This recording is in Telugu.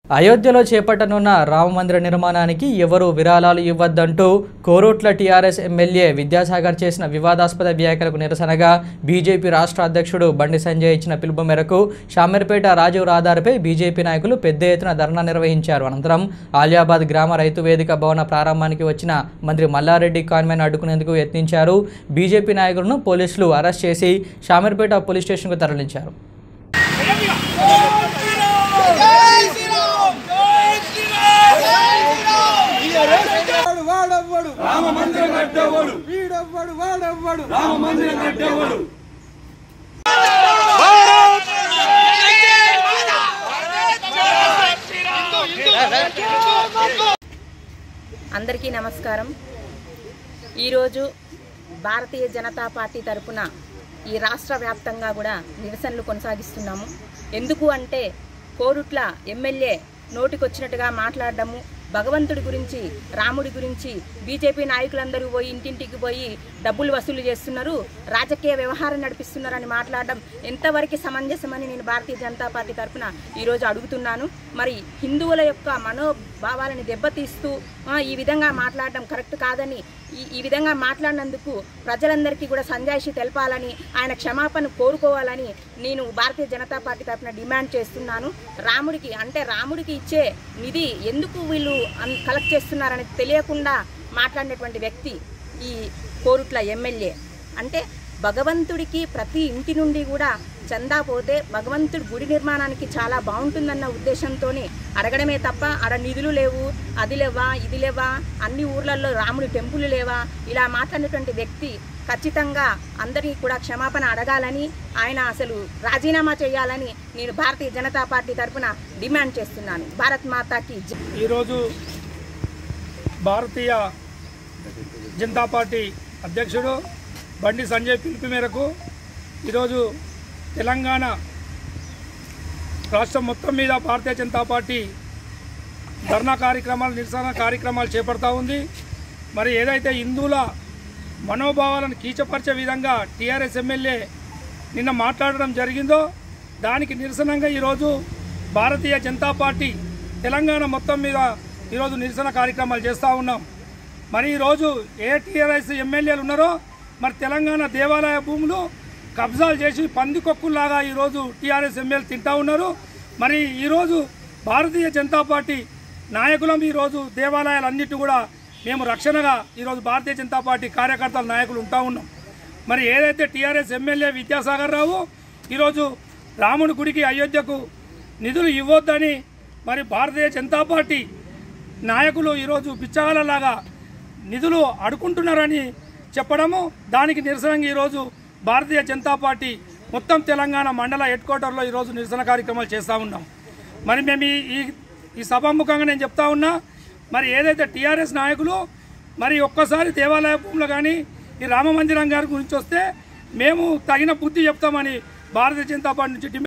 అయోధ్యలో చేపట్టనున్న రామమందిర నిర్మాణానికి ఎవరూ విరాళాలు ఇవ్వద్దంటూ కోరుట్ల టీఆర్ఎస్ ఎమ్మెల్యే విద్యాసాగర్ చేసిన వివాదాస్పద వ్యాఖ్యలకు నిరసనగా బీజేపీ రాష్ట్ర అధ్యక్షుడు బండి సంజయ్ ఇచ్చిన పిలుపు మేరకు షామీర్పేట రాజీవ్ రహదారిపై బీజేపీ నాయకులు పెద్ద ఎత్తున ధర్నా నిర్వహించారు అనంతరం ఆలియాబాద్ గ్రామ రైతు వేదిక భవన ప్రారంభానికి వచ్చిన మంత్రి మల్లారెడ్డి కాన్వెన్ అడ్డుకునేందుకు యత్నించారు బీజేపీ నాయకులను పోలీసులు అరెస్ట్ చేసి షామీర్పేట పోలీస్ స్టేషన్కు తరలించారు వాడు వాడవ్వడు రామ మందిరం కట్టేవాడు వీడవ్వడు వాడవ్వడు రామ మందిరం కట్టేవాడు అందరికీ నమస్కారం ఈరోజు భారతీయ జనతా పార్టీ తరపున ఈ రాష్ట్ర వ్యాప్తంగా కూడా నిరసనలు కొనసాగిస్తున్నాము ఎందుకు అంటే కోరుట్ల ఎమ్మెల్యే నోటికొచ్చినట్టుగా మాట్లాడడము భగవంతుడి గురించి రాముడి గురించి బీజేపీ నాయకులందరూ పోయి ఇంటింటికి పోయి డబ్బులు వసూలు చేస్తున్నారు రాజకీయ వ్యవహారం నడిపిస్తున్నారని మాట్లాడడం ఎంతవరకు సమంజసమని నేను భారతీయ జనతా పార్టీ తరఫున ఈరోజు అడుగుతున్నాను మరి హిందువుల యొక్క మనోభావాలని దెబ్బతీస్తూ ఆ, ఈ విధంగా మాట్లాడడం కరెక్ట్ కాదని ఈ ఈ విధంగా మాట్లాడినందుకు ప్రజలందరికీ కూడా సంజాయిషి తెలపాలని ఆయన క్షమాపణ కోరుకోవాలని నేను భారతీయ జనతా పార్టీ తరఫున డిమాండ్ చేస్తున్నాను రాముడికి అంటే రాముడికి ఇచ్చే నిధి ఎందుకు వీళ్ళు అన్- కలెక్ట్ చేస్తున్నారని తెలియకుండా మాట్లాడినటువంటి వ్యక్తి ఈ కోరుట్ల ఎమ్మెల్యే అంటే భగవంతుడికి ప్రతి ఇంటి నుండి కూడా చందా పోతే భగవంతుడి గుడి నిర్మాణానికి చాలా బాగుంటుందన్న ఉద్దేశంతోనే అడగడమే తప్ప ఆడ నిధులు లేవు అది లేవా ఇది లేవా అన్ని ఊర్లలో రాముడి టెంపుల్ లేవా ఇలా మాట్లాడినటువంటి వ్యక్తి ఖచ్చితంగా అందరికీ కూడా క్షమాపణ అడగాలని ఆయన అసలు రాజీనామా చేయాలని నేను భారతీయ జనతా పార్టీ తరఫున డిమాండ్ చేస్తున్నాను భారత్ మాతాకి జై. ఈరోజు భారతీయ జనతా పార్టీ అధ్యక్షుడు బండి సంజయ్ పిలుపు మేరకు ఈరోజు తెలంగాణ రాష్ట్రం మొత్తం మీద భారతీయ జనతా పార్టీ ధర్నా కార్యక్రమాలు నిరసన కార్యక్రమాలు చేపడతా ఉంది మరి ఏదైతే హిందువుల మనోభావాలను కీచపరిచే విధంగా టీఆర్ఎస్ ఎమ్మెల్యే నిన్న మాట్లాడడం జరిగిందో దానికి నిరసనంగా ఈరోజు భారతీయ జనతా పార్టీ తెలంగాణ మొత్తం మీద ఈరోజు నిరసన కార్యక్రమాలు చేస్తూ ఉన్నాం మరి ఈరోజు ఏ టీఆర్ఎస్ ఎమ్మెల్యేలు ఉన్నారో మరి తెలంగాణ దేవాలయ భూములు కబ్జాలు చేసి పందికొక్కుల్లాగా ఈరోజు టీఆర్ఎస్ ఎమ్మెల్యే తింటా ఉన్నారు మరి ఈరోజు భారతీయ జనతా పార్టీ నాయకులం ఈరోజు దేవాలయాలన్నిటి కూడా మేము రక్షణగా ఈరోజు భారతీయ జనతా పార్టీ కార్యకర్తల నాయకులు ఉంటా ఉన్నాం మరి ఏదైతే టీఆర్ఎస్ ఎమ్మెల్యే విద్యాసాగర్ రావు ఈరోజు రాముడి గుడికి అయోధ్యకు నిధులు ఇవ్వొద్దని మరి భారతీయ జనతా పార్టీ నాయకులు ఈరోజు బిచ్చగాలలాగా నిధులు అడుకుంటున్నారని చెప్పడము దానికి నిరసనంగా ఈరోజు భారతీయ జనతా పార్టీ మొత్తం తెలంగాణ మండల హెడ్ క్వార్టర్లో ఈరోజు నిరసన కార్యక్రమాలు చేస్తూ ఉన్నాం మరి మేము ఈ- ఈ ఈ సభాముఖంగా నేను చెప్తా ఉన్నా మరి ఏదైతే టీఆర్ఎస్ నాయకులు మరి ఒక్కసారి దేవాలయ భూములు కానీ ఈ రామ మందిరం గారి గురించి వస్తే మేము తగిన బుద్ధి చెప్తామని భారతీయ జనతా పార్టీ నుంచి డిమాండ్